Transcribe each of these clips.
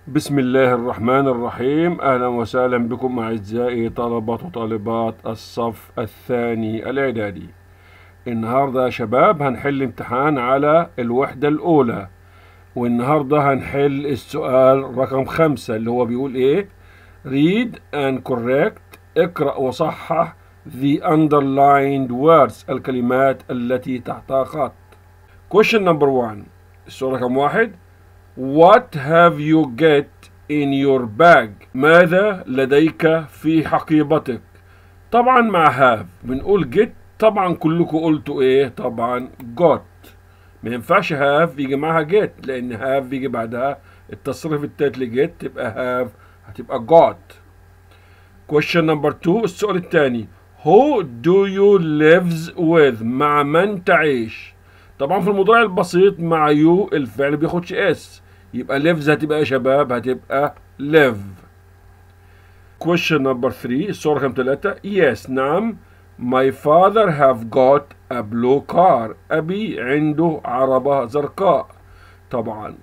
بسم الله الرحمن الرحيم أهلا وسهلا بكم أعزائي طلبة وطالبات الصف الثاني الإعدادي النهاردة يا شباب هنحل امتحان على الوحدة الأولى والنهاردة هنحل السؤال رقم خمسة اللي هو بيقول إيه read and correct اقرأ وصحح the underlined words الكلمات التي تحتها خط question number one السؤال رقم واحد What have you get in your bag ماذا لديك في حقيبتك طبعا مع have بنقول get طبعا كلكم قلتوا ايه طبعا got ما ينفعش have يجي معاها get لان have يجي بعدها التصريف التالت لجيت تبقى have هتبقى got question number two السؤال الثاني who do you lives with مع من تعيش طبعا في المضارع البسيط مع يو الفعل بياخدش اس يبقى lives هتبقى يا شباب هتبقى live question number 3 الصورة رقم 3 yes نعم my father have got a blue car أبي عنده عربة زرقاء طبعا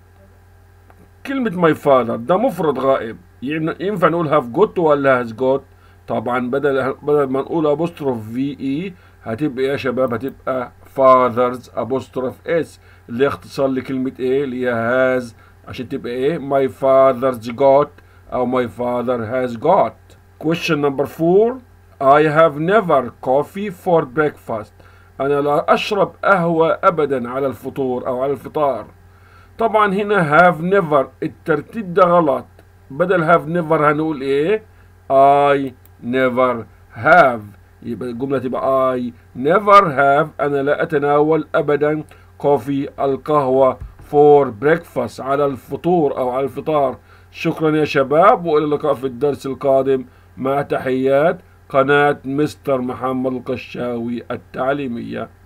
كلمة my father ده مفرد غائب ينفع نقول have got ولا has got طبعا بدل بدل ما نقول apostrophe في اي هتبقى يا شباب هتبقى fathers apostrophe s اللي اختصار لكلمة ايه اللي هي has عشان تبقى ايه my father's got او my father has got question number four I have never coffee for breakfast انا لا اشرب قهوة ابدا على الفطور او على الفطار طبعا هنا have never الترتيب ده غلط بدل have never هنقول ايه I never have يبقى الجملة تبقى I never have أنا لا أتناول أبدا كوفي القهوة for breakfast على الفطور أو على الفطار شكرا يا شباب وإلى اللقاء في الدرس القادم مع تحيات قناة مستر محمد القشاوي التعليمية